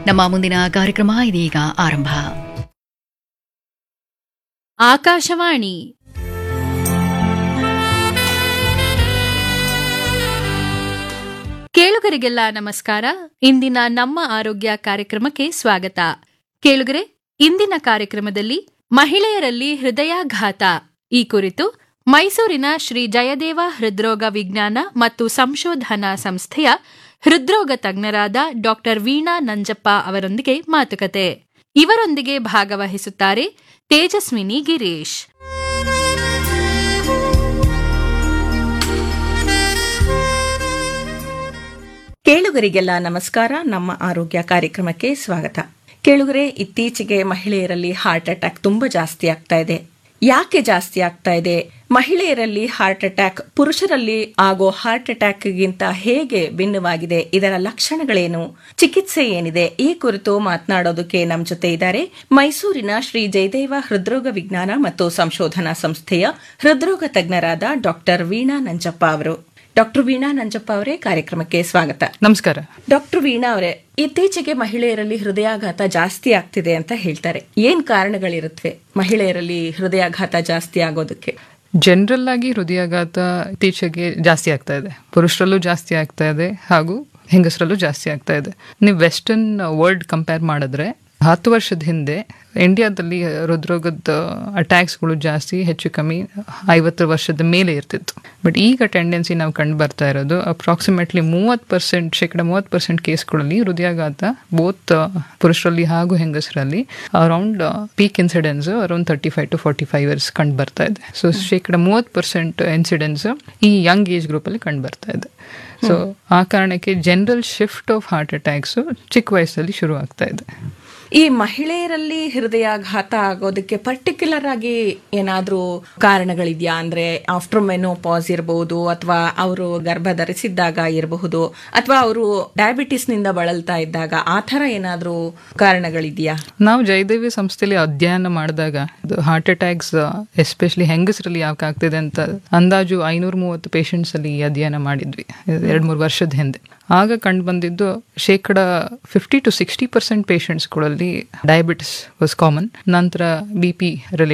ನಮ್ಮ ಮುಂದಿನ ಕಾರ್ಯಕ್ರಮ ಇದೀಗ ಆರಂಭ ಆಕಾಶವಾಣಿ ಕೇಳುಗರಿಗೆಲ್ಲ ನಮಸ್ಕಾರ ಇಂದಿನ ನಮ್ಮ ಆರೋಗ್ಯ ಕಾರ್ಯಕ್ರಮಕ್ಕೆ ಸ್ವಾಗತ ಕೇಳುಗರೆ ಇಂದಿನ ಕಾರ್ಯಕ್ರಮದಲ್ಲಿ ಮಹಿಳೆಯರಲ್ಲಿ ಹೃದಯಾಘಾತ ಈ ಕುರಿತು ಮೈಸೂರಿನ ಶ್ರೀ ಜಯದೇವ ಹೃದ್ರೋಗ ವಿಜ್ಞಾನ ಮತ್ತು ಸಂಶೋಧನಾ ಸಂಸ್ಥೆಯ ಹೃದ್ರೋಗ ತಜ್ಞರಾದ ಡಾಕ್ಟರ್ ವೀಣಾ ನಂಜಪ್ಪ ಅವರೊಂದಿಗೆ ಮಾತುಕತೆ ಇವರೊಂದಿಗೆ ಭಾಗವಹಿಸುತ್ತಾರೆ ತೇಜಸ್ವಿನಿ ಗಿರೀಶ್ ಕೇಳುಗರಿಗೆಲ್ಲ ನಮಸ್ಕಾರ ನಮ್ಮ ಆರೋಗ್ಯ ಕಾರ್ಯಕ್ರಮಕ್ಕೆ ಸ್ವಾಗತ ಕೇಳುಗರೆ ಇತ್ತೀಚೆಗೆ ಮಹಿಳೆಯರಲ್ಲಿ ಹಾರ್ಟ್ ಅಟ್ಯಾಕ್ ತುಂಬಾ ಜಾಸ್ತಿ ಆಗ್ತಾ ಇದೆ ಯಾಕೆ ಜಾಸ್ತಿ ಆಗ್ತಾ ಇದೆ ಮಹಿಳೆಯರಲ್ಲಿ ಹಾರ್ಟ್ ಅಟ್ಯಾಕ್ ಪುರುಷರಲ್ಲಿ ಆಗೋ ಹಾರ್ಟ್ ಅಟ್ಯಾಕ್ಗಿಂತ ಹೇಗೆ ಭಿನ್ನವಾಗಿದೆ ಇದರ ಲಕ್ಷಣಗಳೇನು ಚಿಕಿತ್ಸೆ ಏನಿದೆ ಈ ಕುರಿತು ಮಾತನಾಡೋದಕ್ಕೆ ನಮ್ಮ ಜೊತೆ ಇದ್ದಾರೆ ಮೈಸೂರಿನ ಶ್ರೀ ಜಯದೇವ ಹೃದ್ರೋಗ ವಿಜ್ಞಾನ ಮತ್ತು ಸಂಶೋಧನಾ ಸಂಸ್ಥೆಯ ಹೃದ್ರೋಗ ತಜ್ಞರಾದ ಡಾಕ್ಟರ್ ವೀಣಾ ನಂಜಪ್ಪ ಅವರು ಡಾಕ್ಟರ್ ವೀಣಾ ನಂಜಪ್ಪ ಅವರೇ ಕಾರ್ಯಕ್ರಮಕ್ಕೆ ಸ್ವಾಗತ ನಮಸ್ಕಾರ ಡಾಕ್ಟರ್ ವೀಣಾ ಅವರೇ ಇತ್ತೀಚೆಗೆ ಮಹಿಳೆಯರಲ್ಲಿ ಹೃದಯಾಘಾತ ಜಾಸ್ತಿ ಆಗ್ತಿದೆ ಅಂತ ಹೇಳ್ತಾರೆ ಏನ್ ಕಾರಣಗಳಿರುತ್ತವೆ ಮಹಿಳೆಯರಲ್ಲಿ ಹೃದಯಾಘಾತ ಜಾಸ್ತಿ ಆಗೋದಕ್ಕೆ ಜನರಲ್ ಆಗಿ ಹೃದಯಾಘಾತ ಇತ್ತೀಚೆಗೆ ಜಾಸ್ತಿ ಆಗ್ತಾ ಇದೆ ಪುರುಷರಲ್ಲೂ ಜಾಸ್ತಿ ಆಗ್ತಾ ಇದೆ ಹಾಗೂ ಹೆಂಗಸರಲ್ಲೂ ಜಾಸ್ತಿ ಆಗ್ತಾ ಇದೆ ನೀವು ವೆಸ್ಟರ್ನ್ ವರ್ಲ್ಡ್ ಕಂಪೇರ್ ಮಾಡಿದ್ರೆ ಹತ್ತು ವರ್ಷದ ಹಿಂದೆ ಇಂಡಿಯಾದಲ್ಲಿ ಹೃದ್ರೋಗದ ಅಟ್ಯಾಕ್ಸ್ಗಳು ಜಾಸ್ತಿ ಹೆಚ್ಚು ಕಮ್ಮಿ ಐವತ್ತು ವರ್ಷದ ಮೇಲೆ ಇರ್ತಿತ್ತು ಬಟ್ ಈಗ ಟೆಂಡೆನ್ಸಿ ನಾವು ಕಂಡು ಬರ್ತಾ ಇರೋದು ಅಪ್ರಾಕ್ಸಿಮೇಟ್ಲಿ ಮೂವತ್ತು ಪರ್ಸೆಂಟ್ ಶೇಕಡ ಮೂವತ್ತು ಪರ್ಸೆಂಟ್ ಕೇಸ್ಗಳಲ್ಲಿ ಹೃದಯಾಘಾತ ಬೋತ್ ಪುರುಷರಲ್ಲಿ ಹಾಗೂ ಹೆಂಗಸರಲ್ಲಿ around peak incidence around thirty five to forty five years ಕಂಡು ಬರ್ತಾ ಇದೆ ಸೊ ಶೇಕಡ ಮೂವತ್ತು ಪರ್ಸೆಂಟ್ ಇನ್ಸಿಡೆನ್ಸ್ ಈ ಯಂಗ್ ಏಜ್ ಗ್ರೂಪಲ್ಲಿ ಕಂಡು ಬರ್ತಾ ಇದೆ ಸೊ ಆ ಕಾರಣಕ್ಕೆ general shift of heart attacks ಚಿಕ್ಕ ವಯಸ್ಸಲ್ಲಿ ಶುರು ಆಗ್ತಾ ಇದೆ ಈ ಮಹಿಳೆಯರಲ್ಲಿ ಹೃದಯಾಘಾತ ಆಗೋದಕ್ಕೆ ಪರ್ಟಿಕ್ಯುಲರ್ ಆಗಿ ಏನಾದ್ರೂ ಕಾರಣಗಳಿದ್ಯಾ ಅಂದ್ರೆ ಆಫ್ಟರ್ ಮೆನೋಪಾಸ್ ಇರಬಹುದು ಅಥವಾ ಅವರು ಗರ್ಭ ಧರಿಸಿದ್ದಾಗ ಇರಬಹುದು ಅಥವಾ ಅವರು ಡಯಾಬಿಟಿಸ್ ನಿಂದ ಬಳಲ್ತಾ ಇದ್ದಾಗ ಆ ಥರ ಏನಾದ್ರೂ ಕಾರಣಗಳಿದ್ಯಾ ನಾವು ಜಯದೇವಿ ಸಂಸ್ಥೆಯಲ್ಲಿ ಅಧ್ಯಯನ ಮಾಡಿದಾಗ ಹಾರ್ಟ್ ಅಟ್ಯಾಕ್ಸ್ ಎಸ್ಪೆಷಲಿ ಹೆಂಗಸರಲ್ಲಿ ಯಾಕೆ ಆಗ್ತಿದೆ ಅಂತ ಅಂದಾಜು ಐನೂರ ಮೂವತ್ತು ಪೇಷಂಟ್ಸ್ ಅಲ್ಲಿ ಈ ಅಧ್ಯಯನ ಮಾಡಿದ್ವಿ ಎರಡ್ ಮೂರು ವರ್ಷದ ಹಿಂದೆ ಆಗ ಕಂಡು ಬಂದಿದ್ದು ಶೇಕಡ ಫಿಫ್ಟಿ ಟು ಸಿಕ್ಸ್ಟಿ ಪರ್ಸೆಂಟ್ ಪೇಷಂಟ್ಸ್ಗಳಲ್ಲಿ ಡಯಾಬಿಟಿಸ್ ವಾಸ್ ಕಾಮನ್ ನಂತರ ಬಿ ಪಿ